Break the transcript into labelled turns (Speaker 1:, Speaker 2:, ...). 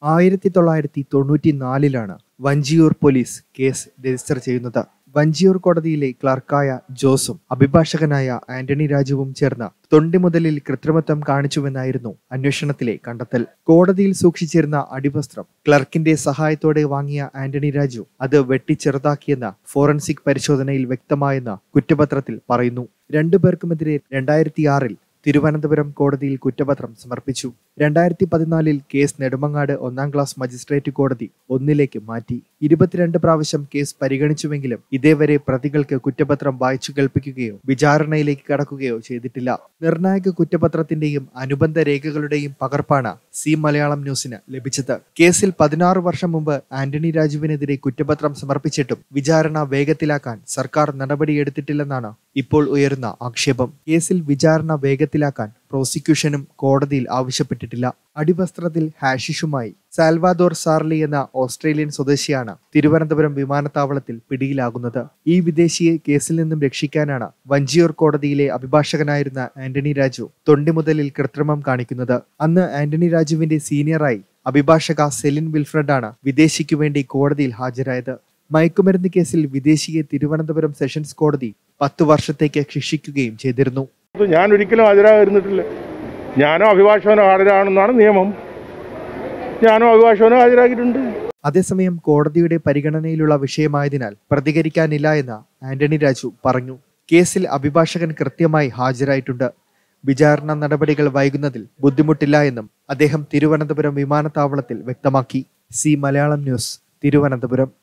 Speaker 1: ആയിരത്തി തൊള്ളായിരത്തി തൊണ്ണൂറ്റിനാലിലാണ് വഞ്ചിയൂർ പോലീസ് കേസ് രജിസ്റ്റർ ചെയ്യുന്നത് വഞ്ചിയൂർ കോടതിയിലെ ക്ലർക്കായ ജോസും അഭിഭാഷകനായ ആന്റണി രാജുവും ചേർന്ന് തൊണ്ടിമുതലിൽ കൃത്രിമത്വം കാണിച്ചുവെന്നായിരുന്നു അന്വേഷണത്തിലെ കണ്ടെത്തൽ കോടതിയിൽ സൂക്ഷിച്ചിരുന്ന അടിവസ്ത്രം ക്ലർക്കിന്റെ സഹായത്തോടെ വാങ്ങിയ ആന്റണി രാജു അത് വെട്ടിച്ചെറുതാക്കിയെന്ന് ഫോറൻസിക് പരിശോധനയിൽ വ്യക്തമായെന്ന് കുറ്റപത്രത്തിൽ പറയുന്നു രണ്ടുപേർക്കുമെതിരെ രണ്ടായിരത്തി ആറിൽ തിരുവനന്തപുരം കോടതിയിൽ കുറ്റപത്രം സമർപ്പിച്ചു രണ്ടായിരത്തി പതിനാലിൽ കേസ് നെടുമങ്ങാട് ഒന്നാം ക്ലാസ് മജിസ്ട്രേറ്റ് കോടതി ഒന്നിലേക്ക് മാറ്റി ഇരുപത്തിരണ്ട് പ്രാവശ്യം കേസ് പരിഗണിച്ചുവെങ്കിലും ഇതേവരെ പ്രതികൾക്ക് കുറ്റപത്രം വായിച്ചു കേൾപ്പിക്കുകയോ വിചാരണയിലേക്ക് കടക്കുകയോ ചെയ്തിട്ടില്ല നിർണായക കുറ്റപത്രത്തിന്റെയും അനുബന്ധ രേഖകളുടെയും പകർപ്പാണ് സി മലയാളം ന്യൂസിന് ലഭിച്ചത് കേസിൽ പതിനാറ് വർഷം മുമ്പ് ആന്റണി രാജുവിനെതിരെ കുറ്റപത്രം സമർപ്പിച്ചിട്ടും വിചാരണ വേഗത്തിലാക്കാൻ സർക്കാർ നടപടിയെടുത്തിട്ടില്ലെന്നാണ് ഇപ്പോൾ ഉയരുന്ന ആക്ഷേപം കേസിൽ വിചാരണ വേഗത്തിലാക്കാൻ പ്രോസിക്യൂഷനും കോടതിയിൽ ആവശ്യപ്പെട്ടിട്ടില്ല അടിവസ്ത്രത്തിൽ ഹാഷിഷുമായി സാൽവാദോർ സാർലി എന്ന ഓസ്ട്രേലിയൻ സ്വദേശിയാണ് തിരുവനന്തപുരം വിമാനത്താവളത്തിൽ പിടിയിലാകുന്നത് ഈ വിദേശിയെ കേസിൽ നിന്നും രക്ഷിക്കാനാണ് വഞ്ചിയൂർ കോടതിയിലെ അഭിഭാഷകനായിരുന്ന ആന്റണി രാജു തൊണ്ടിമുതലിൽ കൃത്രിമം കാണിക്കുന്നത് അന്ന് ആന്റണി രാജുവിന്റെ സീനിയറായി അഭിഭാഷക സെലിൻ വിൽഫ്രഡാണ് വിദേശിക്കു വേണ്ടി കോടതിയിൽ ഹാജരായത് മയക്കുമരുന്ന് കേസിൽ വിദേശിയെ തിരുവനന്തപുരം സെഷൻസ് കോടതി പത്തു വർഷത്തേക്ക് ശിക്ഷിക്കുകയും ചെയ്തിരുന്നു
Speaker 2: ഞാൻ ഒരിക്കലും ഹാജരായിരുന്നിട്ടില്ല ഞാനോ അഭിഭാഷകനോ ഹാജരാണെന്നാണ് നിയമം ഞാനോ അഭിഭാഷകനോ ഹാജരാക്കിയിട്ടുണ്ട്
Speaker 1: അതേസമയം കോടതിയുടെ പരിഗണനയിലുള്ള വിഷയമായതിനാൽ പ്രതികരിക്കാനില്ല എന്ന് ആന്റണി രാജു പറഞ്ഞു കേസിൽ അഭിഭാഷകൻ കൃത്യമായി ഹാജരായിട്ടുണ്ട് വിചാരണ നടപടികൾ വൈകുന്നതിൽ ബുദ്ധിമുട്ടില്ല എന്നും അദ്ദേഹം തിരുവനന്തപുരം വിമാനത്താവളത്തിൽ വ്യക്തമാക്കി സി മലയാളം ന്യൂസ് തിരുവനന്തപുരം